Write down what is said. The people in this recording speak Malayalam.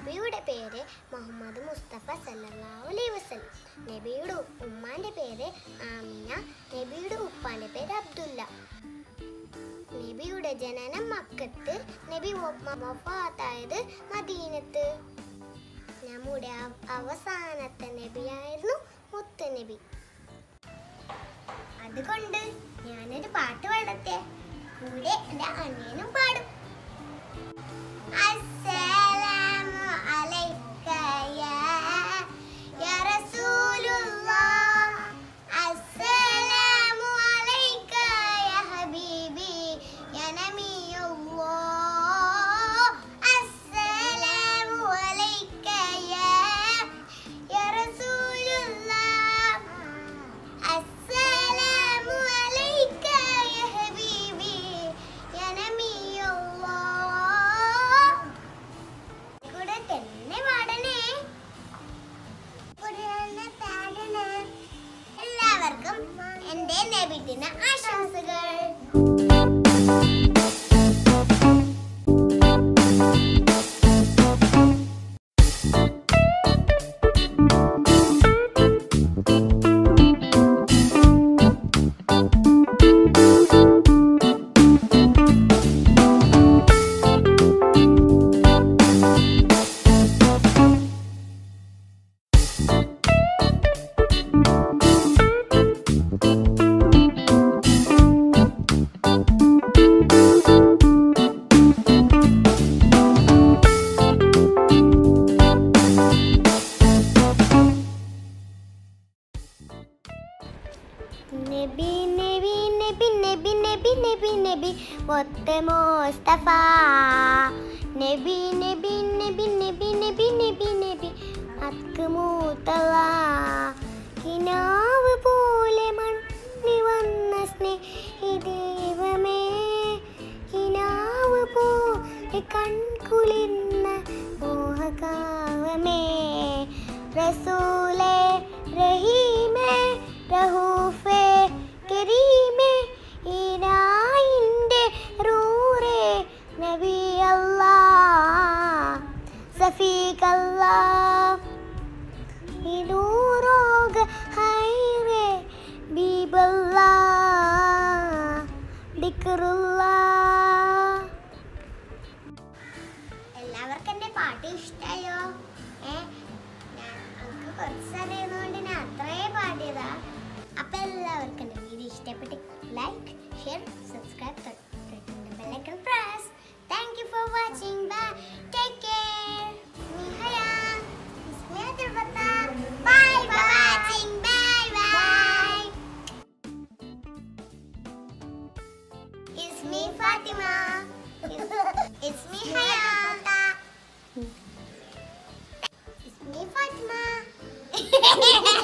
നബിയുടെ പേര് മുഹമ്മദ് മുസ്തഫ സല്ലല്ലാഹു അലൈഹി വസല്ലം നബിയുടെ ഉമ്മാന്റെ പേര് ആമിന നബിയുടെ ഉപ്പാന്റെ പേര് അബ്ദുല്ല നബിയുടെ ജനനം മക്കത്ത് നബി വ- വഫാത്തായത് മദീനത്ത് നമ്മുടെ അവ- അവസാനത്തെ നബിയായിരുന്നു മുത്ത് നബി അതുകൊണ്ട് ഞാനൊരു പാട്ട് പാടത്തെ കൂടെ എൻ്റെ അനിയനും പാടും അസ്സലാമു അലൈക്ക യാ യാ റസൂലുള്ളാഹ് അസ്സലാമു അലൈക്ക യാ ഹബീബി യാ നബിയല്ലാഹ് അസ്സലാമു അലൈക്ക യാ യാ റസൂലുള്ളാഹ് അസ്സലാമു അലൈക്ക യാ ഹബീബി യാ നബിയല്ലാഹ് കൂടെ തന്നെ പാടണേ കൂടെ തന്നെ പാടണേ എല്ലാവർക്കും എൻ്റെ നബിദിന ആശംസകൾ നബി നബി നബി നബി നബി നബി നബി മുത്ത് മുസ്തഫ നബി നബി നബി നബി നബി നബി നബി അക്ക് മൂത്തള കിനാവ് പോലെ മണ്ണി വന്ന സ്നേഹിദൈവമേ കിനാവ് പോലെ കൺകുളിർന്ന മോഹകാവമേ റസൂലേ റഹീമേ റഹൂഫേ കരീമേ ഈനായിൻ്റെ റൂറേ നബി അല്ലാ സഫീഖ് അല്ലാ ഇതൂറോക ഹൈറേ ബീബല്ലാ ദിക്റുല്ലാ എല്ലാവർക്കും എൻ്റെ പാട്ട് ഇഷ്ടമായോ ഏ ഞാൻ എനിക്ക് കുറച്ച് അറിയുന്നതുകൊണ്ട് ഞാൻ അത്രേ പാടിയതാ അപ്പം എല്ലാവർക്കും എൻ്റെ വീഡിയോ ഇഷ്ടപ്പെട്ട് ലൈക്ക് ഷെയർ സബ്സ്ക്രൈബ് തൊട്ടിട്ടുണ്ട് bell icon press thank you for watching bye take care Nihaya bye for watching bye bye It's me Fatima. It's me Haya. It's me Fatima.